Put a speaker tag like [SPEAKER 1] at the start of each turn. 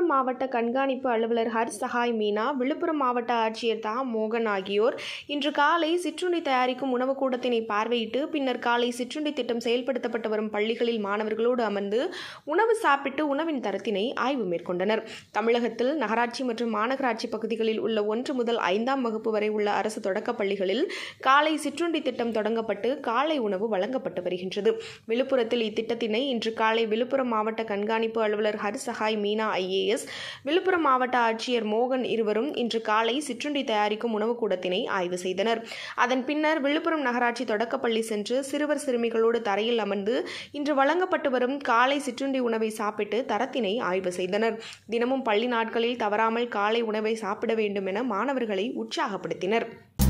[SPEAKER 1] மாவட்ட கண்காணிப்பு அலுவலர் ஹர் சஹாய் மீனா விழுப்புரம் மாவட்ட ஆட்சியர் தா மோகன் ஆகியோர் இன்று காலை சிற்றுண்டி தயாரிக்கும் உணவுக் கூடத்தினை பார்வையிட்டு பின்னர் காலை சிற்றுண்டி திட்டம் செயல்படுத்தப்பட்டு வரும் பள்ளிகளில் மாணவர்களோடு அமர்ந்து உணவு சாப்பிட்டு உணவின் தரத்தினை ஆய்வு மேற்கொண்டனர் தமிழகத்தில் நகராட்சி மற்றும் மாநகராட்சி பகுதிகளில் உள்ள ஒன்று முதல் ஐந்தாம் வகுப்பு வரை உள்ள அரசு தொடக்கப் பள்ளிகளில் காலை சிற்றுண்டி திட்டம் தொடங்கப்பட்டு காலை உணவு வழங்கப்பட்டு வருகின்றது விழுப்புரத்தில் இத்திட்டத்தினை இன்று காலை விழுப்புரம் மாவட்ட கண்காணிப்பு அலுவலர் ஹர் சஹாய் மீனா ஐஏஎஸ் விழுப்புரம் மாவட்ட ஆட்சியர் மோகன் இருவரும் இன்று காலை சிற்றுண்டி தயாரிக்கும் உணவுக் கூடத்தினை ஆய்வு செய்தனர் அதன் பின்னர் விழுப்புரம் நகராட்சி தொடக்கப்பள்ளி சென்று சிறுவர் சிறுமிகளோடு தரையில் அமர்ந்து இன்று வழங்கப்பட்டு வரும் காலை சிற்றுண்டி உணவை சாப்பிட்டு தரத்தினை ஆய்வு செய்தனர் தினமும் பள்ளி நாட்களில் தவறாமல் காலை உணவை சாப்பிட வேண்டும் என மாணவர்களை உற்சாகப்படுத்தினர்